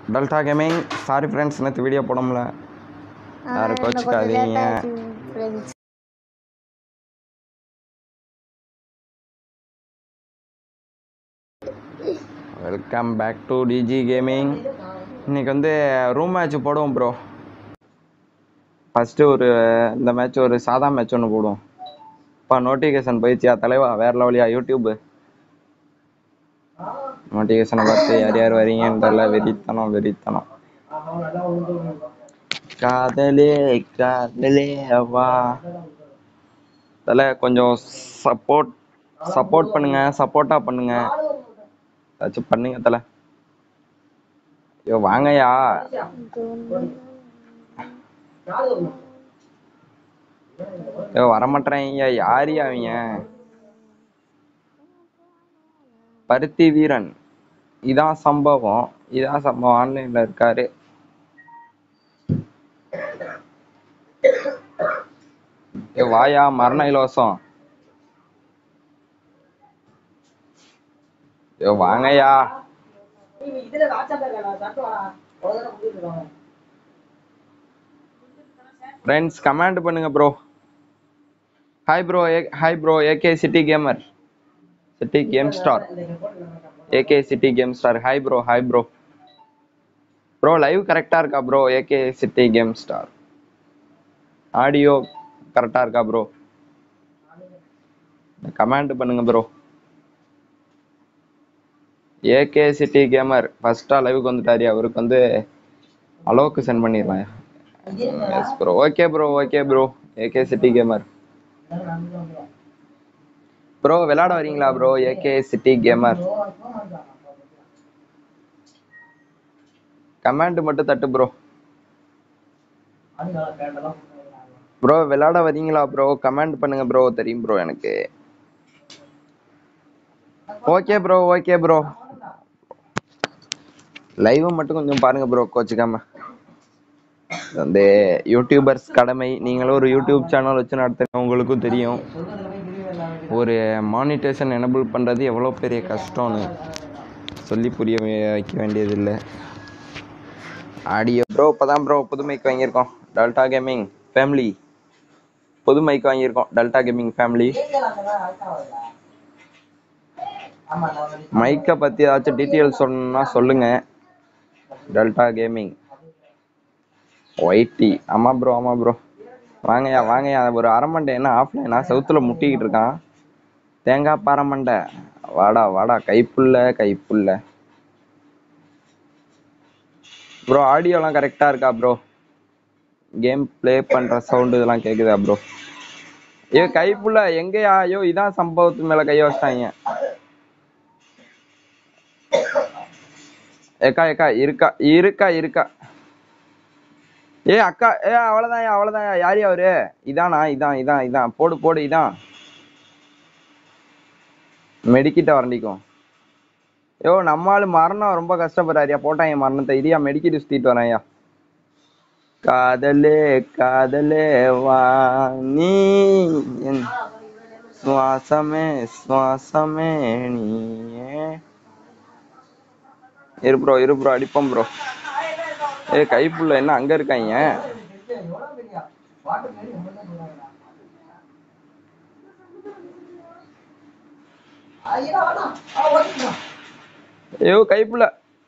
டல்டா gaming sorry friends நேற்று video போட முடியல யாரும் கோச்சிக்காதீங்க friends welcome back to DG gaming இன்னைக்கு வந்து ரூம் மேட்ச் போடுவோம் ப்ரோ ஃபஸ்ட்டு ஒரு இந்த மேட்ச் ஒரு சாதா மேட்ச் ஒன்று போடுவோம் இப்போ நோட்டிஃபிகேஷன் போயிடுச்சியா தலைவா வேற லெவலியா யூடியூப் நோட்டிஃபிகேஷனை பார்த்து யார் யார் வரீங்கன்னு தெரியல வெறித்தனம் வெறித்தனம் காதலே காதலே வா தல கொஞ்சம் சப்போர்ட் சப்போர்ட் பண்ணுங்க சப்போர்ட்டா பண்ணுங்க ஏதாச்சும் பண்ணுங்க தல ஐயோ வாங்கய்யா ஐயோ வரமாட்டேறீங்க யாரியா அவங்க பருத்தி வீரன் இதான் சம்பவம் இதான் சம்பவம் ஆன்லைன்ல இருக்காரு ஏ வாயா மரண இலவசம் ஐயோ வாங்கய்யா ஃப்ரெண்ட்ஸ் கமெண்ட் பண்ணுங்க bro hi bro hi bro AK city gamer city game star AK city game star hi bro hi bro bro live கரெக்டா இருக்கா bro AK city game star audio கரெக்டா இருக்கா ப்ரோ கமெண்ட் பண்ணுங்க bro AK city gamer ஃபர்ஸ்டா லைவுக்கு வந்துட்டாரு அவருக்கு வந்து அலோக்கு சென்ட் பண்ணிடலாம் yes bro okay bro okay bro AK city gamer bro விளையாட வரீங்களா bro AK city gamer comment மட்டும் தட்டு ப்ரோ ப்ரோ விளையாட வரீங்களா ப்ரோ கமெண்ட் பண்ணுங்க ப்ரோ தெரியும் ப்ரோ எனக்கு okay bro okay bro live மட்டும் கொஞ்சம் பாருங்க ப்ரோ கோச்சுக்காம இது வந்து யூடியூபர்ஸ் கடமை நீங்களும் ஒரு யூடியூப் சேனல் வச்சு நடத்துங்க உங்களுக்கும் தெரியும் ஒரு மானிட்டேஷன் எனபிள் பண்ணுறது எவ்வளோ பெரிய கஷ்டம்னு சொல்லி புரிய வை- வைக்க வேண்டியதில்லை ஆடியோ ப்ரோ இப்போ தான் ப்ரோ புது மைக் வாங்கியிருக்கோம் டல்டா கேமிங் ஃபேமிலி புது மைக் வாங்கியிருக்கோம் டல்டா கேமிங் ஃபேமிலி மைக்கை பற்றி ஏதாச்சும் டீட்டெயில் சொல்லணும்னா சொல்லுங்க டெல்டா கேமிங் ஒய்டி ஆமாம் ப்ரோ ஆமாம் ப்ரோ வாங்கய்யா வாங்கய்யா ஒரு அரமண்டை என்ன ஆஃப்லைனா செவுத்துல முட்டிக்கிட்டு இருக்கான் தேங்காய் பாரமண்டை வாடா வாடா கைப்புள்ள கைப்புள்ள ப்ரோ ஆடியோலாம் கரெக்டாக இருக்கா ப்ரோ கேம் ப்ளே பண்ணுற சவுண்டு இதெல்லாம் கேட்குதா ப்ரோ ஐயோ கைப்புள்ள எங்கேயா ஐயோ இதான் சம்பவத்து மேலே கைய வச்சிட்டாங்க ஏக்கா ஏக்கா இருக்கா இருக்கா இருக்கா ஏ அக்கா ஏ அவ்வளோதான் அவ்வளோதான் யாரு அவரு இதானா இதான் இதான் இதான் போடு போடு இதான் மெடிக்கிட்ட வரண்டிக்கும் யோ நம்மால் மரணம் ரொம்ப கஷ்டப்படுறாரியா போட்டாங்க மரணத்தை இடியா மெடிக்கிட்டு சுத்திட்டு வரேன்யா காதலே காதலே வா நீ என் சுவாசமே சுவாசமே நீயே இரு ப்ரோ இரு ப்ரோ அடிப்போம் ப்ரோ ஏ கைப்புள்ள என்ன அங்க இருக்காங்க ஐயோ கைப்புள்ள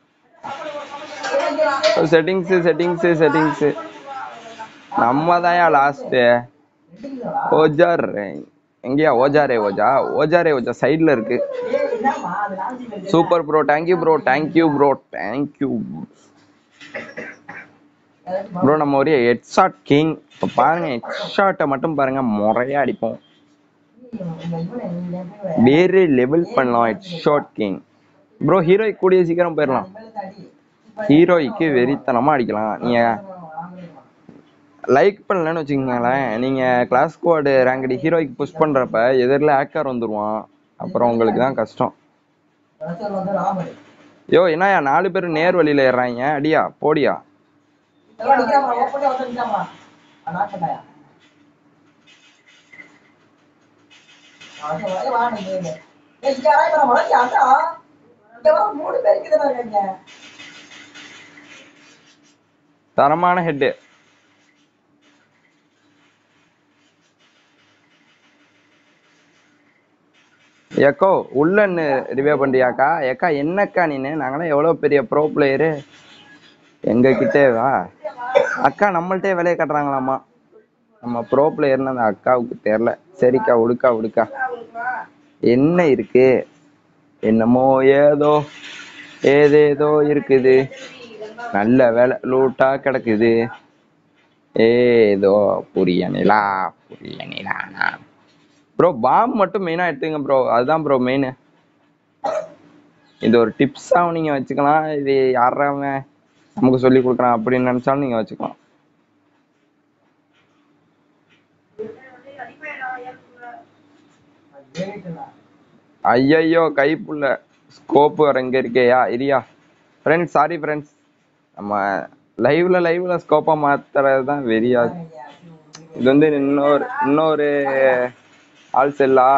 செட்டிங்ஸ் செட்டிங்ஸ் செட்டிங்ஸ் நம்ம தான் லாஸ்ட் ஓஜார் எங்கேயா ஓஜாரே ஓஜா ஓஜாரே ஓஜா சைடுல இருக்கு super bro thank you bro thank you bro thank you bro நம்ம ஒரு ஹெட்ஷாட் கிங் இப்போ பாருங்க ஹெட்ஷாட்டை மட்டும் பாருங்க முறையா அடிப்போம் வேறு லெவல் பண்ணலாம் ஹெட்ஷாட் கிங் ப்ரோ ஹீரோய்க்கு கூடிய சீக்கிரம் போயிடலாம் ஹீரோய்க்கு வெறித்தனமா அடிக்கலாம் நீங்க லைக் பண்ணலன்னு வச்சுக்கோங்களேன் நீங்க கிளாஸ் ஸ்குவாடு ரேங்கடி ஹீரோய்க்கு புஷ் பண்றப்ப எதிரில் ஹேக்கர் வந்துருவான் அப்புறம் உங்களுக்கு தான் கஷ்டம் யோ என்னயா நாலு பேர் நேர் வழியில ஏறாங்க அடியா போடியா மூணு பேருக்கு தானே இருக்காங்க தரமான ஹெட்டு ஏக்கோ உள்ளன்னு ரிவே பண்றியாக்கா ஏக்கா என்னக்கா நீனு நாங்களாம் எவ்வளவு பெரிய ப்ரோ பிளேயரு எங்க கிட்டே வா அக்கா நம்மள்ட்டே விலைய கட்டுறாங்களாமா நம்ம ப்ரோ பிளேயர்னு அந்த அக்காவுக்கு தெரியல சரிக்கா உடுக்கா உடுக்கா என்ன இருக்கு என்னமோ ஏதோ ஏதேதோ இருக்குது நல்ல வேலை லூட்டா கிடக்குது ஏதோ புரிய நிலா புரிய நிலானா ப்ரோ பாம் மட்டும் மெயினா எடுத்துங்க ப்ரோ அதுதான் ப்ரோ மெயின் இது ஒரு டிப்ஸாகவும் நீங்க வச்சுக்கலாம் இது யாராவன் நமக்கு சொல்லி கொடுக்குறான் அப்படின்னு நினைச்சாலும் நீங்க வச்சுக்கலாம் ஐயையோ கைப்புள்ள ஸ்கோப் வேற எங்க இருக்கேயா இரியா ஃப்ரெண்ட்ஸ் சாரி ஃப்ரெண்ட்ஸ் நம்ம லைவ்ல லைவ்ல ஸ்கோப்பா மாத்துறது தான் வெறியா இது வந்து இன்னொரு இன்னொரு ஆள் செல்லா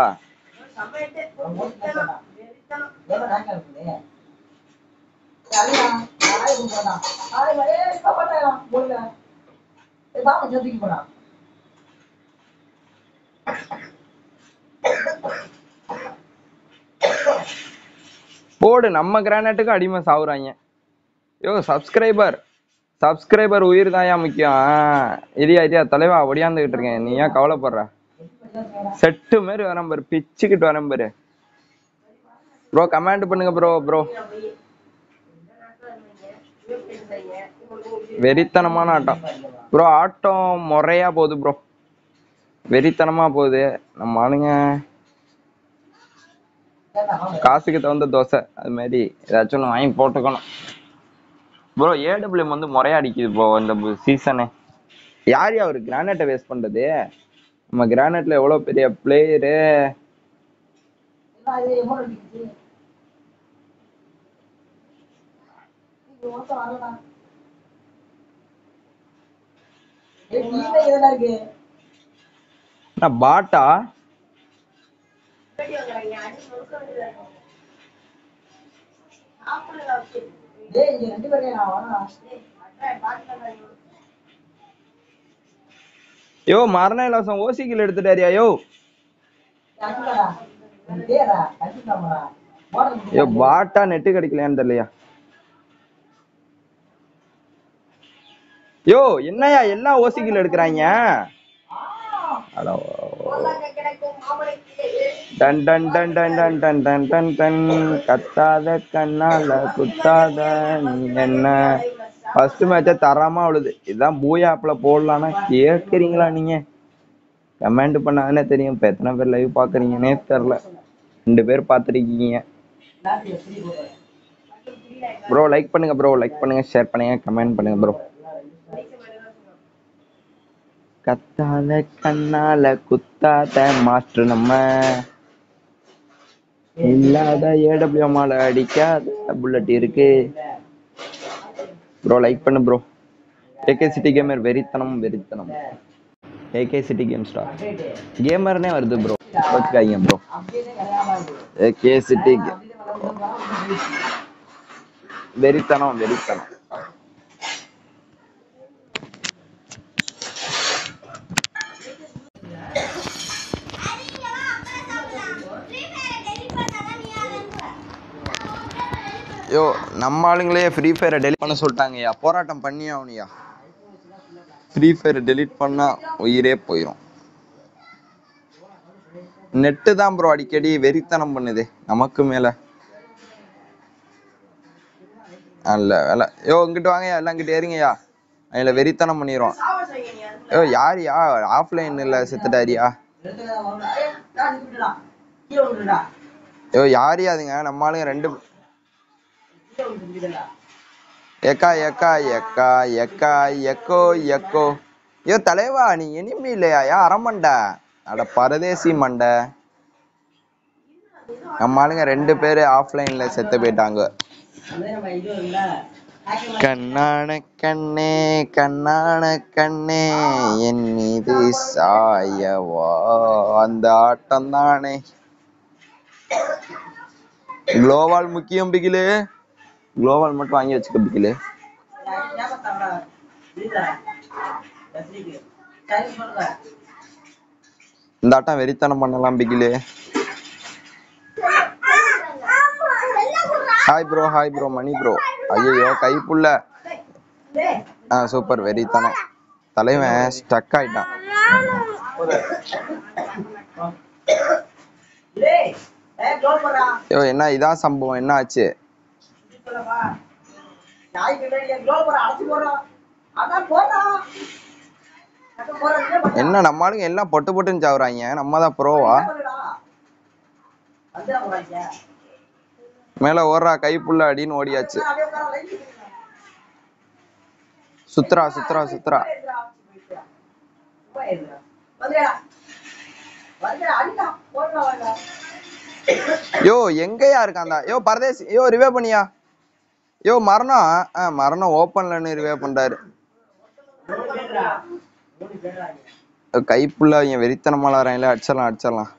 போடு நம்ம கிரானைட்டுக்கு அடிமை சாவுறாங்க யோ சப்ஸ்கிரைபர் சப்ஸ்கிரைபர் உயிர் தான்யா முக்கியம் இரியா இரியா தலைவா ஒடியாந்துகிட்டு இருக்கேன் நீ ஏன் கவலைப்படுற செட்டு மாதிரி வரேன் பாரு பிச்சுக்கிட்டு வரேன் பாரு ப்ரோ கமெண்ட் பண்ணுங்க ப்ரோ ப்ரோ வெறித்தனமான ஆட்டம் ப்ரோ ஆட்டம் முறையா போகுது ப்ரோ வெறித்தனமா போகுது நம்ம ஆளுங்க காசுக்கு தகுந்த தோசை அது மாதிரி ஏதாச்சும் ஒன்று வாங்கி போட்டுக்கணும் ப்ரோ ஏடபிள்யூஎம் வந்து முறையா அடிக்குது ப்ரோ இந்த சீசனு யார் யா ஒரு கிரானைட்டை வேஸ்ட் பண்றது நம்ம கிரானைட்ல எவ்வளவு பெரிய பிளேயரு நான் பாட்டா யோ மரண இலவசம் ஓசிக்கில் எடுத்துட்டாரியா யோ யோ பாட்டா நெட்டு கிடைக்கலையான்னு தெரியலையா யோ என்னய்யா எல்லாம் ஓசிக்கில் எடுக்கிறாங்க அட டன் டன் டன் டன் டன் டன் டன் டன் டன் கத்தாத கண்ணால குத்தாத நீ என்ன ஃபர்ஸ்ட் மேட்ச தரமா அழுது இதான் பூயாப்ல போடலாம்னா கேக்குறீங்களா நீங்க கமெண்ட் பண்ணாதானே தெரியும் இப்ப எத்தனை பேர் லைவ் பாக்குறீங்கன்னே தெரியல ரெண்டு பேர் பார்த்துருக்கீங்க ப்ரோ லைக் பண்ணுங்க ப்ரோ லைக் பண்ணுங்க ஷேர் பண்ணுங்க கமெண்ட் பண்ணுங்க ப்ரோ கத்தாத கண்ணால குத்தாத மாஸ்டர் நம்ம இல்லாத ஏடபிள்யூமால அடிக்காத புல்லட் இருக்கு ப்ரோ லைக் பண்ணு ப்ரோ ஏகே சிட்டி கேமர் வெறித்தனம் வெறித்தனம் ஏகே சிட்டி கேம் ஸ்டார் கேமர்னே வருது ப்ரோ வச்சுக்காதீங்க ப்ரோ ஏகே சிட்டி வெறித்தனம் வெறித்தனம் யோ நம்ம ஆளுங்களே ஃப்ரீ ஃபயரை டெலிட் பண்ண சொல்லிட்டாங்கய்யா போராட்டம் பண்ணி ஆகணுயா ஃப்ரீ ஃபயரை டெலிட் பண்ணா உயிரே போயிடும் நெட்டு தான் ப்ரோ அடிக்கடி வெறித்தனம் பண்ணுது நமக்கு மேல அல்ல வேலை யோ இங்கிட்டு வாங்கய்யா எல்லாம் இங்கிட்டு ஏறுங்கய்யா அதில் வெறித்தனம் பண்ணிடுவோம் யோ யாருயா ஆஃப்லைன்ல செத்துட்டாரியா யோ யாரையா அதுங்க நம்ம ஆளுங்க ரெண்டு எக்கா எக்கா எக்கா எக்கா எக்கோ எக்கோ ஐயோ தலைவா நீ இனிமே இல்லையா யா அரமண்டை அட பரதேசி மண்டை நம்ம ஆளுங்க ரெண்டு பேரு ஆஃப்லைன்ல செத்து போயிட்டாங்க கண்ணான கண்ணே கண்ணான கண்ணே என் மீது சாயவா அந்த ஆட்டம் தானே குளோவால் முக்கியம் பிகிலு குளோவால் மட்டும் வாங்கி வச்சுக்க பிகிலு இந்த ஆட்டம் வெறித்தனம் பண்ணலாம் பிகிலே hi bro hi bro Mani bro ஐயோ கைப்புள்ள ஆ சூப்பர் வெறித்தனம் தலைவன் ஸ்டக் ஆயிட்டான் ஐயோ என்ன இதான் சம்பவம் என்ன ஆச்சு என்ன நம்ம ஆளுங்க எல்லாம் பொட்டு பொட்டுன்னு சாவுறாங்க நம்ம தான் ப்ரோவா மேல ஓடுறா கைப்புள்ள அடின்னு ஓடியாச்சு சுத்துறா சுத்துறா சுத்துறா யோ எங்கயா இருக்கான்டா யோ பரதேசி யோ ரிவே பண்ணியா யோ மரணம் ஆ மரணம் ஓப்பன்லன்னு ரிவே பண்றாரு கைப்புள்ள அவங்க வெறித்தனமாலாறாங்களே அடிச்சிடலாம் அடிச்சிடலாம்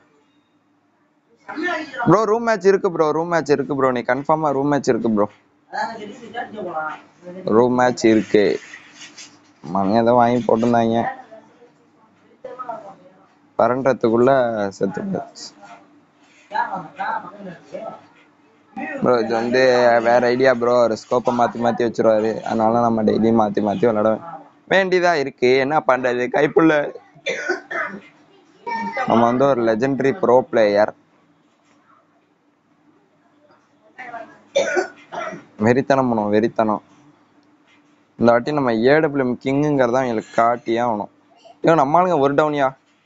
ப்ரோ ரூம் மேட்ச் இருக்கு ப்ரோ ரூம் மேட்ச் இருக்கு ப்ரோ நீ கன்ஃபார்மா ரூம் மேட்ச் இருக்கு ப்ரோ ரூம் மேட்ச் இருக்கு மங்க ஏதோ வாங்கி போட்டிருந்தாங்க பரண்டத்துக்குள்ள செத்து போச்சு ப்ரோ இது வந்து வேற ஐடியா ப்ரோ ஒரு ஸ்கோப்பை மாத்தி மாத்தி வச்சிருவாரு அதனால நம்ம டெய்லியும் மாத்தி மாத்தி விளையாட வேண்டியதா இருக்கு என்ன பண்றது கைப்புள்ள நம்ம வந்து ஒரு லெஜெண்டரி ப்ரோ பிளேயர் வெறித்தனம் பண்ணுவோம் வெறித்தனம் இந்த வாட்டி நம்ம ஏடபிள்யூஎம் கிங்குங்கிறத எங்களுக்கு காட்டியே ஆகணும் ஐயோ நம்ம ஆளுங்க ஒரு டவுனியா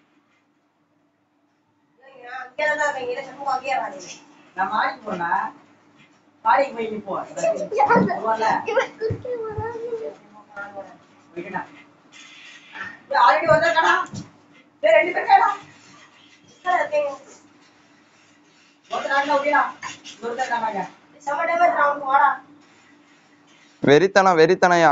நான் மாடிக்கு போனா மாடிக்கு போய் நிப்போம் ஆல்ரெடி வந்திருக்கடா சரி ரெண்டு பேர் கேடா ஒருத்தர் நாங்க ஓகேடா ஒருத்தர் நாங்க சமடமே ரவுண்ட் வாடா வெறித்தனம் வெறித்தனையா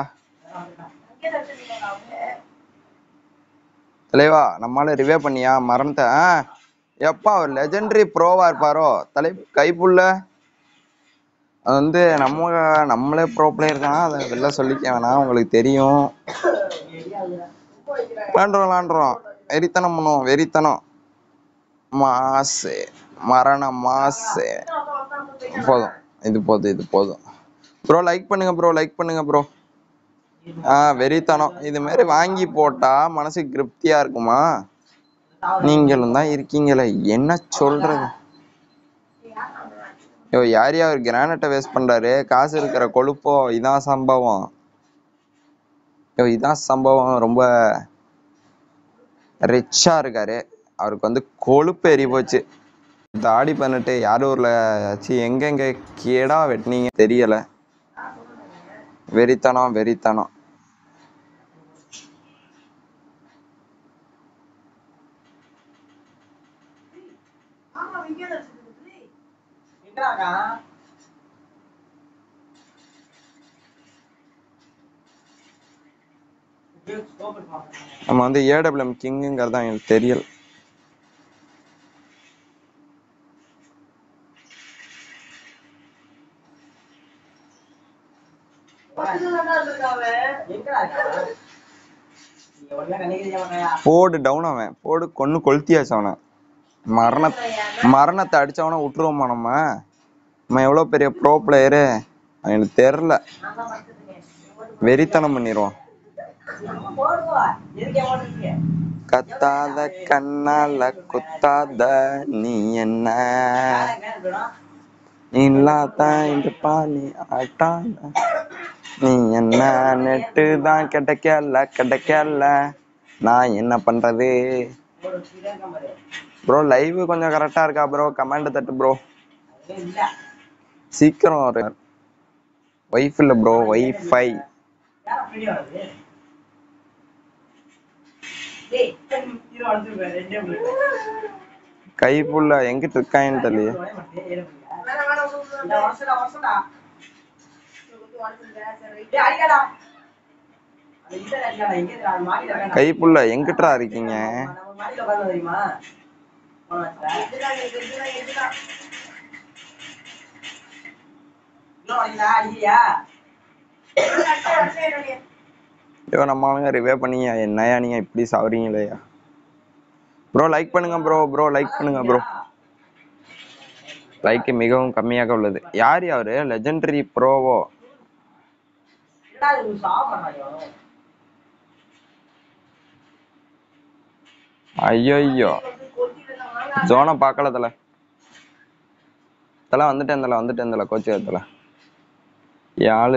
தலைவா நம்மளால ரிவே பண்ணியா மறந்துட்டேன் ஆ, எப்பா ஒரு லெஜெண்டரி ப்ரோவா இருப்பாரோ தலை கைப்புள்ள அது வந்து நம்ம நம்மளே ப்ரோ பிளேயர் தான் அதை வெளில சொல்லிக்க வேணாம் உங்களுக்கு தெரியும் விளாண்டுறோம் விளாண்டுறோம் வெறித்தனம் பண்ணுவோம் வெறித்தனம் மாசு மரண மாசு போதும் இது போதும் இது போதும் ப்ரோ லைக் பண்ணுங்க ப்ரோ லைக் பண்ணுங்க ப்ரோ ஆ வெறித்தனம் இது மாதிரி வாங்கி போட்டா மனசுக்கு திருப்தியா இருக்குமா நீங்களும் தான் இருக்கீங்களே என்ன சொல்றது ஐயோ யார் யார் கிரானைட்டை வேஸ்ட் பண்றாரு காசு இருக்கிற கொழுப்போ இதான் சம்பவம் ஐயோ இதான் சம்பவம் ரொம்ப ரிச்சா இருக்காரு அவருக்கு வந்து கொழுப்பு எறி போச்சு தாடி பண்ணிட்டு யார் ஊர்ல சி எங்கெங்க கேடா வெட்டினீங்க தெரியல வெறித்தனம் வெறித்தனம் எங்கடா நம்ம வந்து ஏடபிள்யூஎம் கிங்குங்கிறது தான் எனக்கு தெரியல எங்கடா இருக்கா நீங்க ஒழுங்கா கண்ணிக்கிறீங்க மாட்டாயா போடு டவுன் அவன் போடு கொன்னு கொளுத்தியாச்சு அவனை மரண மரணத்தை அடிச்சவன விட்டுருவோமா நம்ம நம்ம எவ்வளவு பெரிய ப்ரோ பிளேயரு அவனுக்கு தெரில நான் தான் படிச்சிருக்கேன் வெறித்தனம் பண்ணிடுவோம் போடுவா எதுக்கு ஏமாந்துருக்கீங்க கத்தாத கண்ணால குத்தாத நீ என்ன இல்லாதான் இந்த பாணி ஆட்டாத நீ என்ன நெட்டு தான் கிடைக்கல கிடைக்கல நான் என்ன பண்றது ஒரு ஸ்ரீலங்கா மாதிரி ப்ரோ லைவ் கொஞ்சம் கரெக்டா இருக்கா ப்ரோ கமெண்ட் தட்டு ப்ரோ அது இல்ல சீக்கிரம் ஒரு ஒய்ஃப் இல்ல ப்ரோ ஒய்ஃபை யாரா வீடியோ வருது டேய் ஹீரோ அடிச்சு ரெண்டே உங்களுக்கு கைப்புள்ள எங்கிட்ட இருக்கான்னு தெரியல வேணாம் வேணாம் இந்த வருஷம்டா வருஷம்டா டேய் அடிக்கடா அது இந்த அடிக்கடா எங்க இருக்கா அது மாடியில இருக்கா கைப்புள்ள எங்கிட்டா இருக்கீங்க நம்ம மாடியில உட்கார்ந்து தெரியுமா போன வருஷம் இன்னும் அடிக்கடா அடிக்கிறியா ஐயோ நம்ம ஆளுங்க ரிவே பண்ணீங்க என்னையா நீங்க இப்படி சாவறீங்களேயா ப்ரோ லைக் பண்ணுங்க ப்ரோ ப்ரோ லைக் பண்ணுங்க ப்ரோ லைக் மிகவும் கம்மியாக உள்ளது யார் அவரு லெஜெண்டரி ப்ரோவோ என்னடா இது சாப்பிடுறாயோ ஐயோ ஐயோ ஜோனை பார்க்கல தல தல வந்துட்டேன் தல வந்துட்டேன் தல கோச்சு தல ஆளு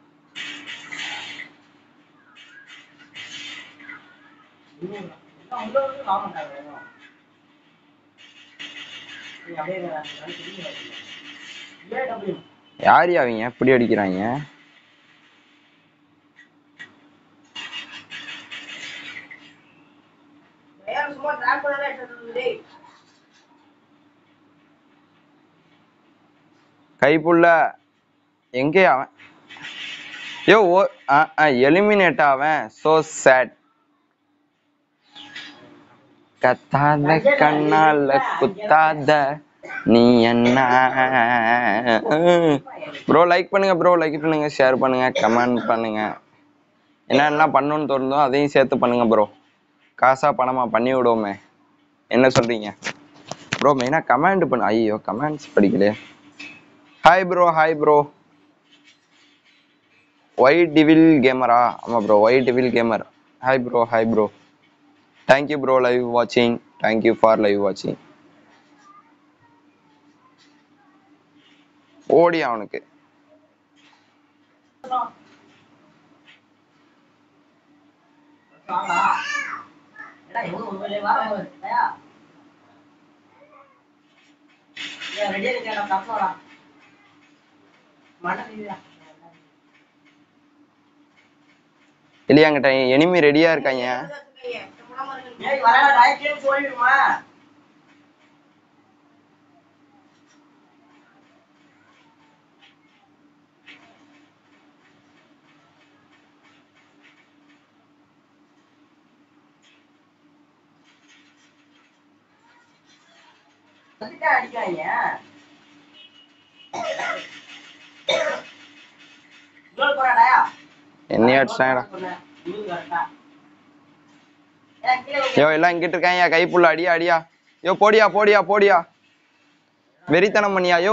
யார் அவங்க இப்படி அடிக்கிறாங்க சும்மா ட்ராக் பண்ணவே எடுத்து கைப்புள்ள எங்கே அவன் யோ ஓ எலிமினேட் அவன் சோ சேட் கத்தாத கண்ணால குத்தாத நீ என்ன ப்ரோ லைக் பண்ணுங்க ப்ரோ லைக் பண்ணுங்க ஷேர் பண்ணுங்க கமெண்ட் பண்ணுங்க என்னென்ன பண்ணணும்னு தோணுதோ அதையும் சேர்த்து பண்ணுங்க ப்ரோ காசா பணமா பண்ணி விடுவோமே என்ன சொல்றீங்க ப்ரோ மெயினா கமெண்ட் பண்ணு ஐயோ comments படிக்கலையே hi bro hi bro Y டிவில் camera ஆமா bro Y டிவில் gamer hi bro hi bro thank you bro live வாட்சிங் தேங்க்யூ ஃபார் லைவ் வாட்சிங் ஓடி அவனுக்கு வாங்கடா. ஏடா, எவ்வளவு ஒரு வேலையை வா, வா, தயா. ஏய், ready ஆ இருக்கியாடா, தப்பு வாடா. மண்ணை தீவிடா. இல்லையாங்கிட்ட எனிமி ரெடியா இருக்காங்க ஏய், வரடா, டயட்லன்னு சொல்லிடுமா? வந்துட்டா அடிக்காதீங்க. கோல் போறாடாயா? என்னைய அடிச்சாங்கடா சொன்னேன். இது கரெக்டா. ஏய், கீழே வைக்க. யோ எல்லாம் இங்கிட்டு இருக்காங்க கைப்புள்ள அடியா அடியா யோ போடியா போடியா போடியா வெறித்தனம் பண்ணியா யோ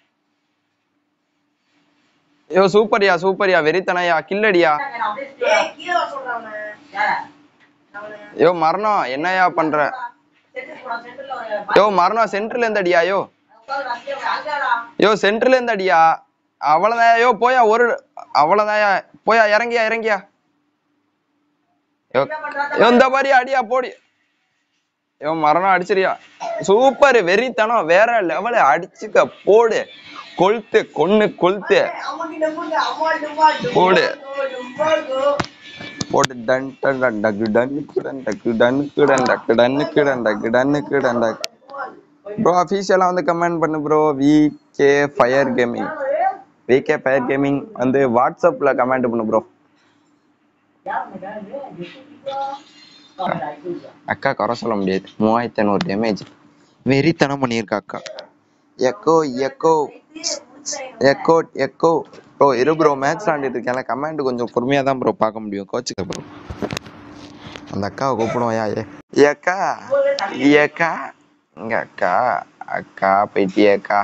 யோ சூப்பர்யா சூப்பர்யா வெறித்தனையா கில்லடியா ஏய், கீழே வர சொல்றேன் அவனை. யாரை? அவனை. யோ மரணம் என்னையா பண்ற சென்டர் போடா, சென்டர்ல ஒரு யோ மரணம் சென்டர்ல இருந்து அடியா யோ உட்காரு, அங்கேயே போய், அங்கேடா. யோ சென்டர்ல இருந்து அடியா அவ்வளவுதான் யோ போயா ஒரு அவ்வளவுதான்யா போயா இறங்கியா இறங்கியா யோ என்ன பண்றாங்க? யோ இந்த மாதிரி அடியா போடி யோ மரணம் அடிச்சிரியா சூப்பர் வெறித்தனம் வேற லெவல அடிச்சுக்க போடு கொளுத்து கொன்னு கொளுத்து அம்மாக்கு நம்புங்க, அம்மா நம்பா, நம்பா, போடு. நம்பா, நம்பா. போட்டு டன் டன் டன் டக்கு டன்னு கிடன் டக்கு டன்னு கிடன் டக்கு டன்னு கிடன் டக்கு டன்னு கிடன் டக்கு ப்ரோ அஃபீஷியலாக வந்து கமெண்ட் பண்ணு bro VK fire gaming VK fire gaming வந்து வாட்ஸ்அப்பில் கமெண்ட் பண்ணு ப்ரோ யார் இந்த guy? இது எப்படிப்பா? பாருடா, இது. அக்கா குறை சொல்ல முடியாது மூவாயிரத்தி ஐநூறு டேமேஜ் வெறித்தனம் பண்ணியிருக்கா அக்கா echo echo echo echo bro இரு ப்ரோ மேட்ச் விளாண்டுட்டு இருக்கேன் கமெண்ட் கொஞ்சம் பொறுமையாக தான் ப்ரோ பார்க்க முடியும் கோச்சுக்க ப்ரோ அந்த அக்காவை கூப்பிடுவோம் யா ஏ ஏக்கா ஏக்கா இங்க அக்கா அக்கா போயிட்டியே அக்கா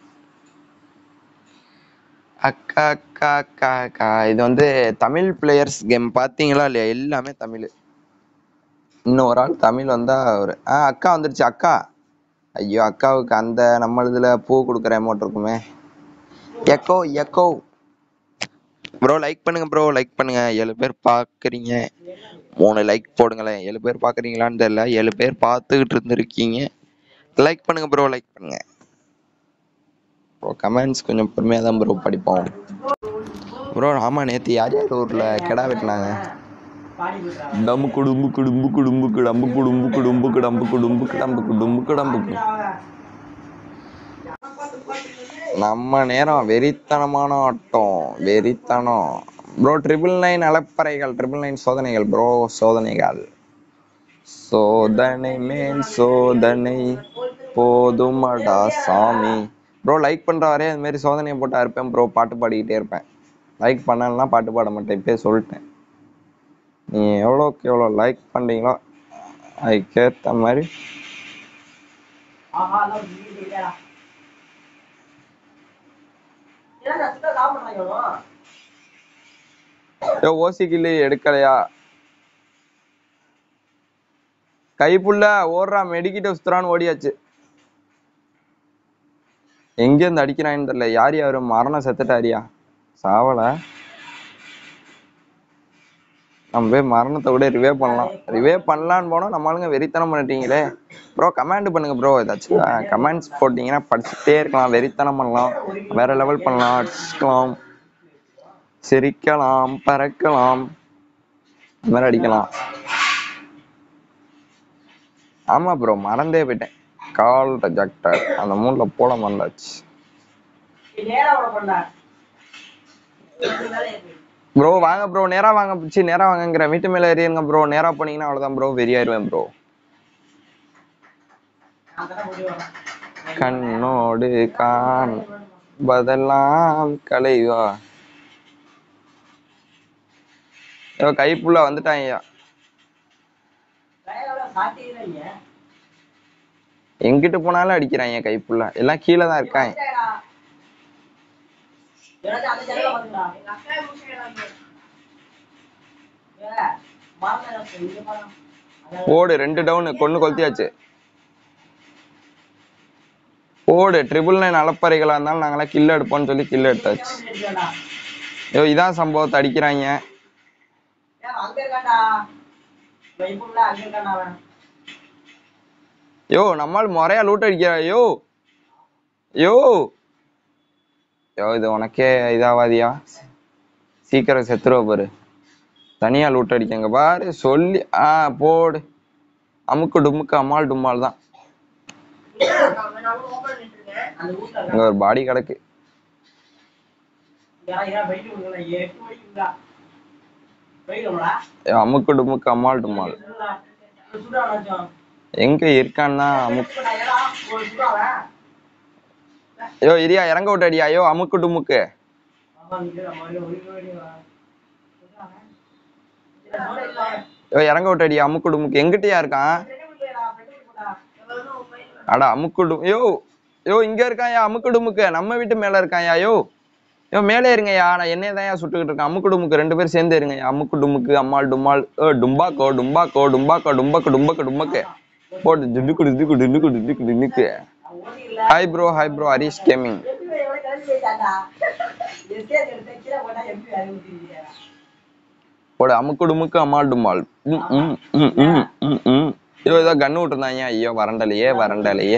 அக்கா அக்கா அக்கா அக்கா இது வந்து தமிழ் பிளேயர்ஸ் கேம் பார்த்தீங்களா இல்லையா எல்லாமே தமிழ் இன்னும் ஒரு ஆள் தமிழ் வந்தா ஒரு ஆ அக்கா வந்துருச்சு அக்கா ஐயோ அக்காவுக்கு அந்த நம்ம இதுல பூ கொடுக்குற அமௌண்ட் இருக்குமே எக்கோ எக்கோ ப்ரோ லைக் பண்ணுங்க ப்ரோ லைக் பண்ணுங்க ஏழு பேர் பார்க்குறீங்க மூணு லைக் போடுங்களேன் ஏழு பேர் பார்க்குறீங்களான்னு தெரியல ஏழு பேர் பார்த்துக்கிட்டு இருந்திருக்கீங்க லைக் பண்ணுங்க ப்ரோ லைக் பண்ணுங்க ப்ரோ கமெண்ட்ஸ் கொஞ்சம் பொறுமையாக தான் ப்ரோ படிப்போம் ப்ரோ ஆமாம் நேற்று யார் யார் ஊரில் கிடா வெட்டினாங்க பாடி விடுறா. டம்பு குடும்பு குடும்பு குடும்பு குடம்பு குடும்பு குடும்பு குடம்பு குடும்பு குடம்பு குடும்பு குடம்பு கு- நம்ம நேரம் வெறித்தனமான ஆட்டம் வெறித்தனம் ப்ரோ ட்ரிபிள் நைன் அலப்பறைகள் ட்ரிபிள் நைன் சோதனைகள் ப்ரோ சோதனைகள் சோதனை மேல் சோதனை போதுமடா சாமி ப்ரோ லைக் பண்ற வரையும் அது மாதிரி சோதனையை போட்டு இருப்பேன் ப்ரோ பாட்டு பாடிக்கிட்டே இருப்பேன் லைக் பண்ணலாம் பாட்டு பாட மாட்டேன் இப்பயே சொல்லிட்டேன் நீ எவ்வளோக்கு எவ்வளோ லைக் பண்றீங்களோ அதுக்கேற்ற மாதிரி ஆஹா எல்லாம் வீடு இல்லடா ஏன்னா சுத்தா சாப்பிடுறாங்க இவனும் ஏ ஓசி கில்லி எடுக்கலையா கைப்புள்ள ஓடுறா மெடிக்கிட்ட சுத்துறான்னு ஓடியாச்சு எங்க இருந்து அடிக்கிறான்னு தெரியல யார் யாரு மரணம் செத்துட்டாரியா சாவல நம்ம போய் மரணத்தை விட ரிவே பண்ணலாம் ரிவே பண்ணலான்னு போனோம் நம்ம ஆளுங்க வெறித்தனம் பண்ணிட்டீங்களே ப்ரோ கமெண்ட் பண்ணுங்க ப்ரோ ஏதாச்சும் கமெண்ட்ஸ் போட்டீங்கன்னா படிச்சுட்டே இருக்கலாம் வெறித்தனம் பண்ணலாம் வேற லெவல் பண்ணலாம் அடிச்சுக்கலாம் சிரிக்கலாம் பறக்கலாம் இந்த மாதிரி அடிக்கலாம் ஆமா ப்ரோ மறந்தே போயிட்டேன் கால் ரிஜெக்டட் அந்த மூணுல போட மறந்தாச்சு நீ நேரா விட பண்ண ப்ரோ வாங்க ப்ரோ நேரா வாங்க பிடிச்சி நேரா வாங்கங்கிற வீட்டு மேல ஏறிடுங்க ப்ரோ நேரா போனீங்கன்னா அவ்வளவுதான் ப்ரோ வெறியாயிருவேன் ப்ரோ நான் தானே முடிவு வரேன் கண்ணோடு கான் பதெல்லாம் கலைவா ஐயோ கைப்புள்ள வந்துட்டாங்க ஐயா வேலை சாத்தியே இல்லைங்க எங்கிட்டு போனாலும் அடிக்கிறாங்க கைப்புள்ள எல்லாம் கீழே தான் இருக்காங்க எனக்கு அந்த ஜன்னல பாத்துடா எங்க அக்கா முடிச்சுடா ஏ மாமா இங்க பாரு ஓடு ரெண்டு டவுன் கொன்னு கொளுத்தியாச்சு ஓடு ட்ரிபிள் நைன் அலப்பறைகளா இருந்தாலும் நாங்களாம் கில் எடுப்போம்னு சொல்லி கில் எடுத்தாச்சு அதான் ஐயோ இதான் சம்பவத்தை அடிக்கிறாங்க ஏன் அங்க இருக்காண்டா வைப்புள்ள அங்க இருக்காண்டா அவன் யோ நம்மால் முறையா லூட் அடிக்கிறா யோ யோ யோ இது உனக்கே இதாவாதியா சீக்கிரம் செத்துருவ பாரு தனியா லூட் அடிக்கங்க பாரு சொல்லி ஆ போடு அமுக்கு டுமுக்கு அம்மாள் டும்மாள் தான் அந்த வீட்டுல இங்க ஒரு பாடி கிடக்கு யாரா யாரா வெயிட் கொடுக்கல எட்டு மணிக்குங்களா வெயிடுங்களா ஏ, அமுக்கு டுமுக்கு அம்மாள் டும்மாள் சுடா நினைச்சோம் எங்க இருக்கான்னா அமுக்கு இப்ப நான் ஏடா ஒரு சுடாவன் ஐயோ இரியா இறங்க விட்டு அடியா ஐயோ அமுக்கு டுமுக்கு அம்மா இங்க நம்ம ஒரு ஒரு வேடிவா சுடாவன் ஐயோ இறங்க விட்டு அடியா அமுக்கு டுமுக்கு எங்கிட்டயா இருக்கான் அட அமுக்கு டு யோ யோ இங்க இருக்கான்யா அமுக்கு டுமுக்கு நம்ம வீட்டு மேல இருக்கான்யா யோ யோ மேலே இருங்கய்யா நான் என்னைய தான் சுட்டுக்கிட்டு இருக்கேன் அமுக்கு டுமுக்கு ரெண்டு பேரும் சேர்ந்து இருங்கய்யா அமுக்கு டுமுக்கு அம்மாள் டும்மாள் ஓ டும்பாக்கோ டும்பாக்கோ டும்பாக்கோ டும்பக்கு டும்பக்கு டும்பக்கு போட்டு துண்டுக்கு துண்டுக்கு துண்டுக்கு துண்டுக்கு துண்டுக்கு hi bro hi bro Harish gaming போடு அமுக்கு டுமுக்கு அம்மாள் டும்மாள் ம், ம், ம், ம், ம், ம். ஐயோ ஏதோ கண்ணு விட்டுருந்தாங்க ஐயோ வரண்டலையே வரண்டலையே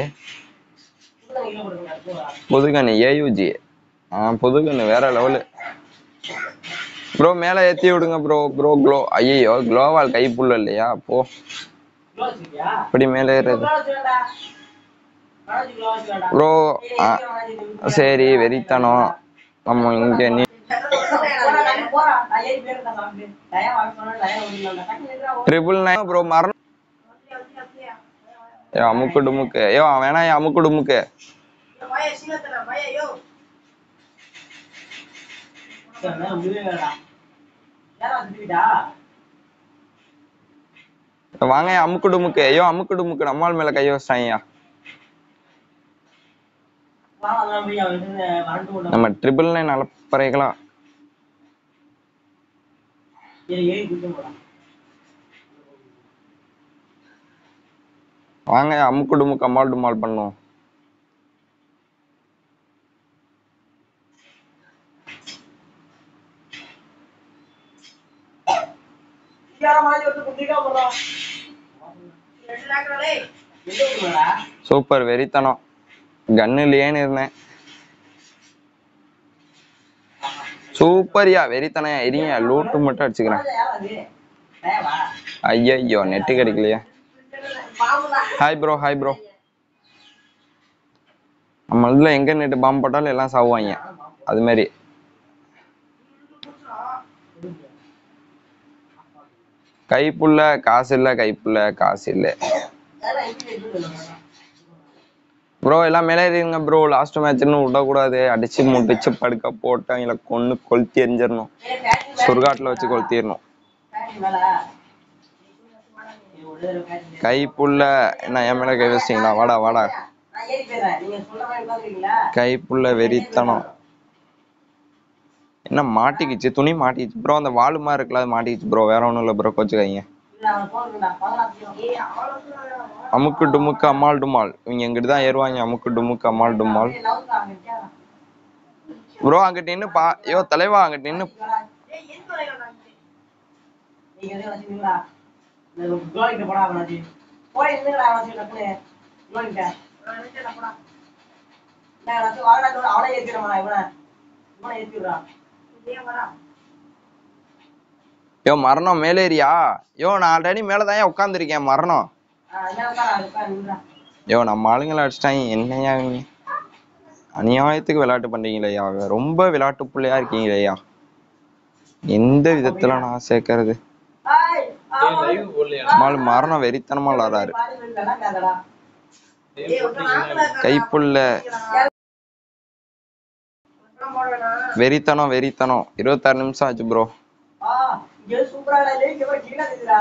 புதுகண்ணு ஏயூஜி ஆ புதுகண்ணு வேற லெவலு ப்ரோ மேல ஏத்தி விடுங்க ப்ரோ ப்ரோ க்ளோ ஐயோ க்ளோவால் கைப்புள்ள இல்லையா போ இப்படி மேலே ஏறுறது ப்ரோ சரி வெறித்தனம் நம்ம இங்க நீ ட்ரிபிள் நைன் ப்ரோ மரணம் ஏ அமுக்கு டுமுக்கு ஐயோ வேணா ஏன் அமுக்கு டுமுக்கு வாங்க ஏன் அமுக்கு டுமுக்கு ஐயோ அமுக்கு டுமுக்கு நம்மால் மேல கை வச்சிட்டாங்கய்யா நம்ம ட்ரிபிள் நைன் அலப்பறைகளா வாங்க ஏன் அமுக்கு டுமுக்கு அம்மாள் டுமால் பண்ணுவோம் சூப்பர் வெறித்தனம் கன்னுலயேன்னு இருந்தேன் சூப்பர்யா வெறித்தனையா இருங்க லூட்டு மட்டும் அடிச்சுக்கிறேன் ஐயையோ நெட்டு கிடைக்கலையா ஹாய் ப்ரோ ஹாய் ப்ரோ நம்ம இதுல எங்க நெட்டு பாம்பு போட்டாலும் எல்லாம் சாவுவாங்க அது மாதிரி கைப்புள்ள காசு இல்ல கைப்புள்ள காசு இல்ல ப்ரோ எல்லாம் மேலே இருங்க ப்ரோ லாஸ்ட் மேட்ச்னு விடக்கூடாது அடிச்சு முடிச்சு படுக்க போட்டு அவங்கள கொன்னு கொளுத்தி எரிஞ்சிடணும் சுடுகாட்டுல வச்சு கொளுத்திடணும் வாசி மேல நீ ஒரு தடவை காட்டுங்க. கை புள்ள என்ன என் மேல கை வச்சிங்களா வாடா வாடா நான் ஏறி போயிடுறேன் நீங்க சொல்ற மாதிரி உட்காந்துருக்கீங்களா கை புள்ள வெறித்தனம் என்ன மாட்டிக்கிச்சு துணி மாட்டிக்கிச்சு ப்ரோ அந்த வாலு மாதிரி இருக்குல்ல அது மாட்டிக்கிச்சு ப்ரோ வேற ஒண்ணும் இல்ல ப்ரோ கோச்சுக்காதீங்க இல்ல அவன் போன் இருக்கா பதினாறு ஏய் அவ்வளவு அமுக்கு டுமுக்கு அம்மாள் டுமால் இவங்க எங்கிட்டு தான் ஏறுவாங்க அமுக்கு டுமுக்கு அம்மாள் டுமால் லவுக்கா அங்க இருக்கியா ப்ரோ அங்கிட்டு நின்னு பா ஐயோ தலைவா அங்கிட்டு நின்னு ஏய் எந்த வரைக்கும் நான் நீங்க எதுவும் வச்சுங்களா இந்த கோலிக்கு போடா அவனாச்சு போய் இருந்துங்களா அவனாச்சு டக்குனு கோலிக்க போடா என்ன அவனாச்சும் வாங்கடா சொல்லு, அவனே ஏற்றிடுமா இவனை இவனை ஏற்றிடுறா ஏன் வரா யோ மரணம் மேலேறியா யோ நான் ஆல்ரெடி மேல தான் உட்காந்துருக்கேன் மரணம் என்ன உட்காரா உட்கார நின்றா யோ நம்ம ஆளுங்களை அடிச்சிட்டாங்க என்னையா நீங்க அநியாயத்துக்கு விளையாட்டு பண்றீங்களேயா ரொம்ப விளையாட்டு புள்ளையா இருக்கீங்களேயா எந்த விதத்துல நான் சேர்க்கறது ஆய் மால் மரணம் வெறித்தனமா விளாடுறாரு பாதி பேர் நல்லா காதடா ஏய் உட்கார ஆங்கல கைப்புள்ள வெறித்தனம் வெறித்தனம் இருபத்தாறு நிமிஷம் ஆச்சு ப்ரோ ஆ இங்க சூப்பரா இல்ல இங்க வர கீழ இருக்குடா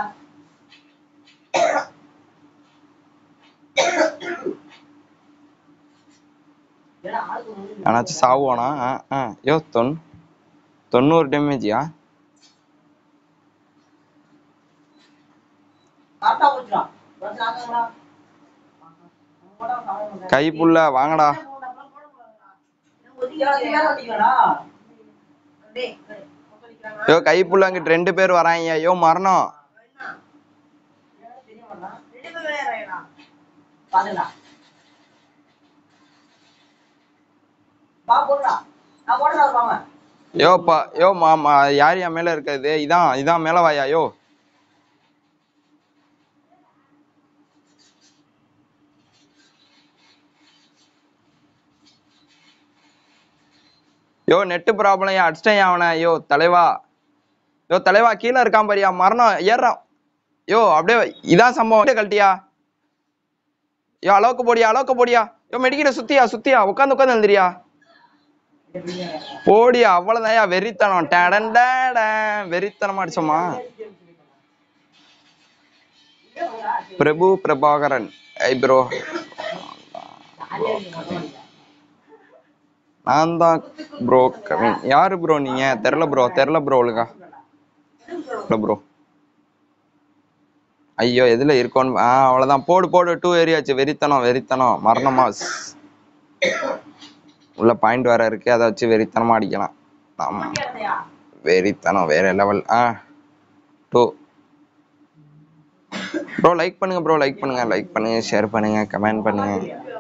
ஏடா ஆளுக்கு முன்னாடி ஆனாச்சும் சாவுவானா ஆ, ஆ. யோ தொன் தொண்ணூறு டேமேஜியா காட்டா போச்சுடா வந்து ஆங்கடா போடா சாவணும் கைப்புள்ள வாங்கடா யோ கைப்புள்ள அங்கிட்டு ரெண்டு பேர் வராங்க யோ மரணம் யோ பா யோ மாமா யார் என் மேல இருக்கிறது இதான் இதான் மேல வாயா யோ யோ நெட்டு ப்ராப்ளம் ஏன் அடிச்சிட்டேன் அவனை யோ தலைவா யோ தலைவா கீழே இருக்கான் பாரியா மரணம் ஏறான் யோ அப்படியே இதான் சம்பவம் அப்படியே கழட்டியா யோ அளவுக்கு போடியா அளவுக்கு போடியா யோ மெடிக்கிட்ட சுத்தியா சுத்தியா உட்காந்து உட்காந்து எழுந்திரியா போடியா அவ்வளவுதான்யா வெறித்தனம் டேடன் டேடன் வெறித்தனமா அடிச்சோமா பிரபு பிரபாகரன் ஐ ப்ரோ நான் தான் ப்ரோ கவின் யாரு ப்ரோ நீங்க தெரில ப்ரோ தெரில ப்ரோ ஒழுங்கா இல்ல ப்ரோ ஐயோ எதுல இருக்கோன்னு ஆ அவ்வளவுதான் போடு போடு டூ ஏரியாச்சு வெறித்தனம் வெறித்தனம் மரணமா உள்ள பாயிண்ட் வேற இருக்கு அதை வச்சு வெறித்தனமா அடிக்கலாம் ஆமா வெறித்தனம் வேற லெவல் ஆ டூ ப்ரோ லைக் பண்ணுங்க ப்ரோ லைக் பண்ணுங்க லைக் பண்ணுங்க ஷேர் பண்ணுங்க கமெண்ட் பண்ணுங்க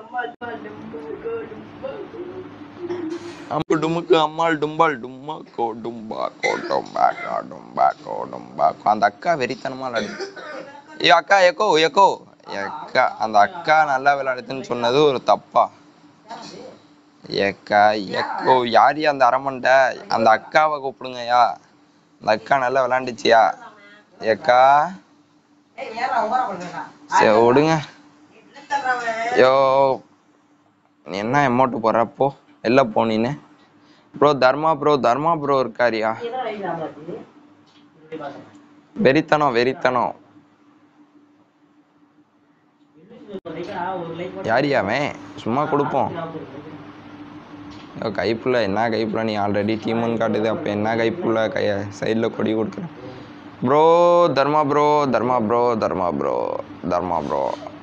அம்பு டுமுக்கு அம்மாள் டும்பாள் டும்மா கோ டும்பா கோ டும்பா கோ டும்பா கோ டும்பா கோ. அந்த அக்கா வெறித்தனமா விளையாடு ஏ அக்கா எக்கோ எக்கோ அக்கா அந்த அக்கா நல்லா விளையாடுதுன்னு சொன்னது ஒரு தப்பா ஏக்கா எக்கோ யார் அந்த அரமண்டை அந்த அக்காவை கூப்பிடுங்கய்யா அந்த அக்கா நல்லா விளையாண்டுச்சியா ஏக்கா சரி விடுங்க யோ நீ என்ன அமௌண்ட் போடுறப்போ வெளில போனீன்னு bro Dharma bro Dharma bro இருக்காரியா வெறித்தனம் வெறித்தனம் யாரியா அவன் சும்மா கொடுப்போம் ஐயோ, கைப்புள்ள என்ன கைப்புள்ள நீ ஆல்ரெடி டீமுன்னு காட்டுது அப்போ என்ன கைப்புள்ள கைய சைடில் கொடி கொடுக்குறேன் bro Dharma bro Dharma bro Dharma bro Dharma bro